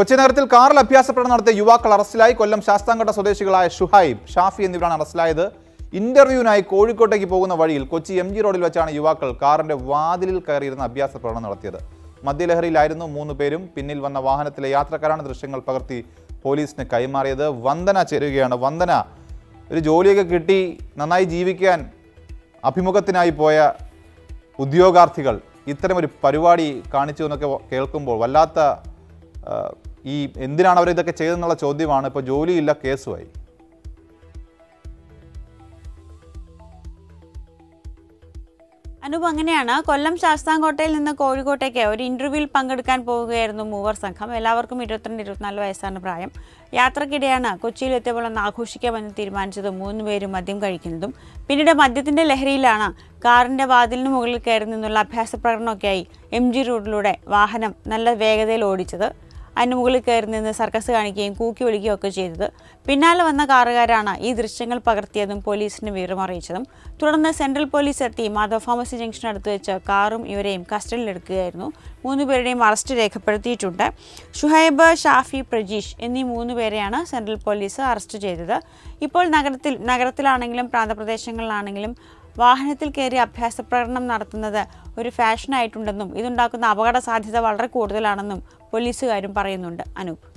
കൊച്ചി നഗരത്തിൽ കാറിൽ അഭ്യാസ പ്രകടനം നടത്തിയ യുവാക്കൾ അറസ്റ്റിലായി കൊല്ലം ശാസ്താംകോട്ട സ്വദേശികളായ ഷുഹൈബ് ഷാഫി എന്നിവരാണ് അറസ്റ്റിലായത് ഇന്റർവ്യൂവിനായി കോഴിക്കോട്ടേക്ക് പോകുന്ന വഴിയിൽ കൊച്ചി എം ജി റോഡിൽ വെച്ചാണ് യുവാക്കൾ കാറിന്റെ വാതിലിൽ കയറിയിരുന്ന അഭ്യാസ പ്രകടനം നടത്തിയത് മദ്യലഹരിയിലായിരുന്നു മൂന്ന് പേരും പിന്നിൽ വന്ന വാഹനത്തിലെ യാത്രക്കാരാണ് ദൃശ്യങ്ങൾ പകർത്തി പോലീസിന് കൈമാറിയത് വന്ദന ചേരുകയാണ് വന്ദന ഒരു ജോലിയൊക്കെ കിട്ടി നന്നായി ജീവിക്കാൻ അഭിമുഖത്തിനായി പോയ ഉദ്യോഗാർത്ഥികൾ ഇത്തരമൊരു പരിപാടി കാണിച്ചു എന്നൊക്കെ കേൾക്കുമ്പോൾ വല്ലാത്ത ആ, ഈ എന്തിനാണ് അവർ ഇതൊക്കെ ചെയ്തതെന്നുള്ള ചോദ്യമാണ് ഇപ്പോൾ ജോലിയില്ല കേസുമായി അനൂപ് അങ്ങനെയാണ് കൊല്ലം ശാസ്താംകോട്ടയിൽ നിന്ന് കോഴിക്കോട്ടേക്ക് ഒരു ഇന്റർവ്യൂവിൽ പങ്കെടുക്കാൻ പോവുകയായിരുന്നു മൂവർ സംഘം എല്ലാവർക്കും ഇരുപത്തിരണ്ട് ഇരുപത്തിനാല് വയസ്സാണ് പ്രായം യാത്രക്കിടെയാണ് കൊച്ചിയിൽ എത്തിയപ്പോൾ ഒന്ന് ആഘോഷിക്കാമെന്ന് തീരുമാനിച്ചതും മൂന്നുപേരും മദ്യം കഴിക്കുന്നതും പിന്നീട് മദ്യത്തിന്റെ ലഹരിയിലാണ് കാറിന്റെ വാതിലിന് മുകളിൽ കയറി നിന്നുള്ള അഭ്യാസ പ്രകടനമൊക്കെയായി എം ജി റോഡിലൂടെ വാഹനം നല്ല വേഗതയിൽ ഓടിച്ചത് അതിന് മുകളിൽ കയറി നിന്ന് സർക്കസ് കാണിക്കുകയും കൂക്കി വിളിക്കുകയും ഒക്കെ ചെയ്തത് പിന്നാലെ വന്ന കാറുകാരാണ് ഈ ദൃശ്യങ്ങൾ പകർത്തിയതും പോലീസിന് വിവരം അറിയിച്ചതും തുടർന്ന് സെൻട്രൽ പോലീസ് എത്തി മാധവ് ഫാർമസി ജംഗ്ഷൻ അടുത്ത് വെച്ച് കാറും ഇവരെയും കസ്റ്റഡിയിലെടുക്കുകയായിരുന്നു മൂന്ന് പേരുടെയും അറസ്റ്റ് രേഖപ്പെടുത്തിയിട്ടുണ്ട് ഷുഹൈബ് ഷാഫി പ്രജീഷ് എന്നീ മൂന്ന് പേരെയാണ് സെൻട്രൽ പോലീസ് അറസ്റ്റ് ചെയ്തത് ഇപ്പോൾ നഗരത്തിൽ നഗരത്തിലാണെങ്കിലും പ്രാന്തപ്രദേശങ്ങളിലാണെങ്കിലും വാഹനത്തിൽ കയറി അഭ്യാസ പ്രകടനം നടത്തുന്നത് ഒരു ഫാഷനായിട്ടുണ്ടെന്നും ഇതുണ്ടാക്കുന്ന അപകട സാധ്യത വളരെ കൂടുതലാണെന്നും പോലീസുകാരും പറയുന്നുണ്ട് അനൂപ്